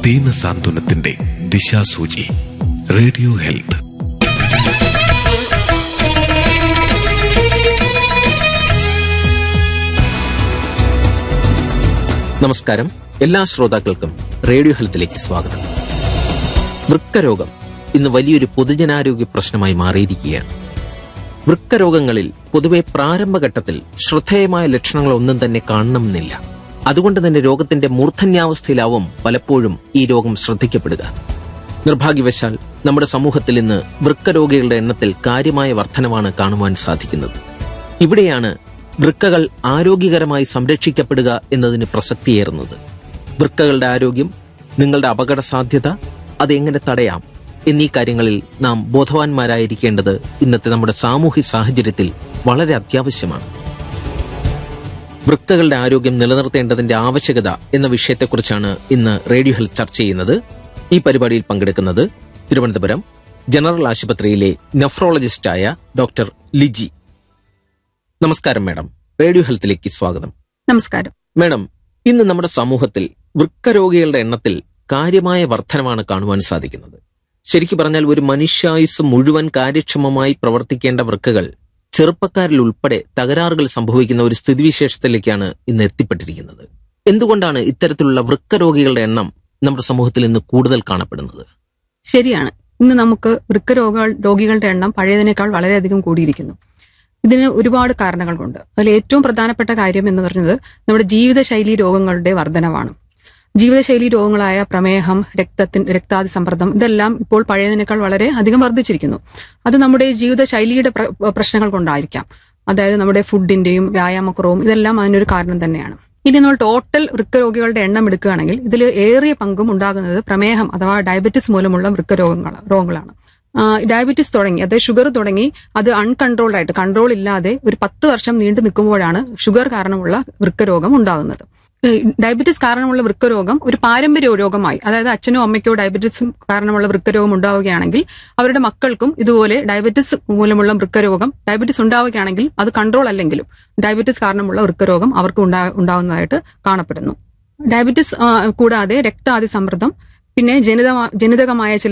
ദീന സാന്ത്വനത്തിന്റെ ദിശാസൂചി radio health നമസ്കാരം എല്ലാ ശ്രോതാക്കൾക്കും റേഡിയോ ഹെൽത്തിലേക്ക് സ്വാഗതം വൃക്കരോഗം ഇന്ന് വലിയൊരു പൊതുജനാരോഗ്യ പ്രശ്നമായി മാറിയിരിക്കുകയാണ് വൃക്കരോഗങ്ങളിൽ പൊതുവെ പ്രാരംഭഘട്ടത്തിൽ ശ്രദ്ധേയമായ ലക്ഷണങ്ങളൊന്നും തന്നെ കാണണമെന്നില്ല അതുകൊണ്ട് തന്നെ രോഗത്തിന്റെ മൂർധന്യാവസ്ഥയിലാവും പലപ്പോഴും ഈ രോഗം ശ്രദ്ധിക്കപ്പെടുക നിർഭാഗ്യവശാൽ നമ്മുടെ സമൂഹത്തിൽ ഇന്ന് വൃക്കരോഗികളുടെ എണ്ണത്തിൽ കാര്യമായ വർധനവാണ് കാണുവാൻ സാധിക്കുന്നത് ഇവിടെയാണ് വൃക്കകൾ ആരോഗ്യകരമായി സംരക്ഷിക്കപ്പെടുക എന്നതിന് പ്രസക്തിയേറുന്നത് വൃക്കകളുടെ ആരോഗ്യം നിങ്ങളുടെ അപകട സാധ്യത അതെങ്ങനെ തടയാം എന്നീ കാര്യങ്ങളിൽ നാം ബോധവാന്മാരായിരിക്കേണ്ടത് ഇന്നത്തെ നമ്മുടെ സാമൂഹ്യ സാഹചര്യത്തിൽ വളരെ അത്യാവശ്യമാണ് വൃക്കകളുടെ ആരോഗ്യം നിലനിർത്തേണ്ടതിന്റെ ആവശ്യകത എന്ന വിഷയത്തെക്കുറിച്ചാണ് ഇന്ന് റേഡിയോ ഹെൽത്ത് ചർച്ച ചെയ്യുന്നത് ഈ പരിപാടിയിൽ പങ്കെടുക്കുന്നത് തിരുവനന്തപുരം ജനറൽ ആശുപത്രിയിലെ നെഫ്രോളജിസ്റ്റായ ഡോക്ടർ ലിജി നമസ്കാരം മാഡം റേഡിയോ ഹെൽത്തിലേക്ക് സ്വാഗതം നമസ്കാരം മാഡം ഇന്ന് നമ്മുടെ സമൂഹത്തിൽ വൃക്കരോഗികളുടെ എണ്ണത്തിൽ കാര്യമായ വർധനമാണ് കാണുവാൻ സാധിക്കുന്നത് ശരിക്കു പറഞ്ഞാൽ ഒരു മനുഷ്യായുസ് മുഴുവൻ കാര്യക്ഷമമായി പ്രവർത്തിക്കേണ്ട വൃക്കകൾ ചെറുപ്പക്കാരിൽ ഉൾപ്പെടെ തകരാറുകൾ സംഭവിക്കുന്ന ഒരു സ്ഥിതിവിശേഷത്തിലേക്കാണ് ഇന്ന് എത്തിപ്പെട്ടിരിക്കുന്നത് എന്തുകൊണ്ടാണ് ഇത്തരത്തിലുള്ള വൃക്കരോഗികളുടെ എണ്ണം നമ്മുടെ സമൂഹത്തിൽ ഇന്ന് കൂടുതൽ കാണപ്പെടുന്നത് ശരിയാണ് ഇന്ന് നമുക്ക് വൃക്കരോഗ രോഗികളുടെ എണ്ണം പഴയതിനേക്കാൾ വളരെയധികം കൂടിയിരിക്കുന്നു ഇതിന് ഒരുപാട് കാരണങ്ങളുണ്ട് അതിൽ ഏറ്റവും പ്രധാനപ്പെട്ട കാര്യം എന്ന് പറയുന്നത് നമ്മുടെ ജീവിതശൈലി രോഗങ്ങളുടെ വർധനവാണ് ജീവിതശൈലി രോഗങ്ങളായ പ്രമേഹം രക്തത്തിൻ രക്താതി സമ്മർദ്ദം ഇതെല്ലാം ഇപ്പോൾ പഴയതിനേക്കാൾ വളരെ അധികം വർദ്ധിച്ചിരിക്കുന്നു അത് നമ്മുടെ ജീവിതശൈലിയുടെ പ്ര- പ്രശ്നങ്ങൾ കൊണ്ടായിരിക്കാം അതായത് നമ്മുടെ ഫുഡിന്റെയും വ്യായാമക്കുറവും ഇതെല്ലാം അതിനൊരു കാരണം തന്നെയാണ് ഇനി നമ്മൾ ടോട്ടൽ വൃക്കരോഗികളുടെ എണ്ണം എടുക്കുകയാണെങ്കിൽ ഇതിൽ ഏറിയ പങ്കും ഉണ്ടാകുന്നത് പ്രമേഹം അഥവാ ഡയബറ്റിസ് മൂലമുള്ള വൃക്കരോഗങ്ങൾ രോഗങ്ങളാണ് ആ, ഡയബറ്റിസ് തുടങ്ങി അതായത് ഷുഗർ തുടങ്ങി അത് അൺകൺട്രോൾഡ് ആയിട്ട് കൺട്രോൾ ഇല്ലാതെ ഒരു പത്ത് വർഷം നീണ്ടു നിൽക്കുമ്പോഴാണ് ഷുഗർ കാരണമുള്ള വൃക്കരോഗം ഉണ്ടാകുന്നത് ഈ ഡയബറ്റിസ് കാരണമുള്ള വൃക്കരോഗം ഒരു പാരമ്പര്യ രോഗമായി അതായത് അച്ഛനോ അമ്മയ്ക്കോ ഡയബറ്റിസ് കാരണമുള്ള വൃക്കരോഗം ഉണ്ടാവുകയാണെങ്കിൽ അവരുടെ മക്കൾക്കും ഇതുപോലെ ഡയബറ്റിസ് മൂലമുള്ള വൃക്കരോഗം ഡയബറ്റിസ് ഉണ്ടാവുകയാണെങ്കിൽ അത് കൺട്രോൾ അല്ലെങ്കിലും ഡയബറ്റിസ് കാരണമുള്ള വൃക്കരോഗം അവർക്ക് ഉണ്ടാ- ഉണ്ടാവുന്നതായിട്ട് കാണപ്പെടുന്നു ഡയബറ്റിസ് ആ, കൂടാതെ രക്താതി സമ്മർദ്ദം പിന്നെ ജനിതമാ- ജനിതകമായ ചില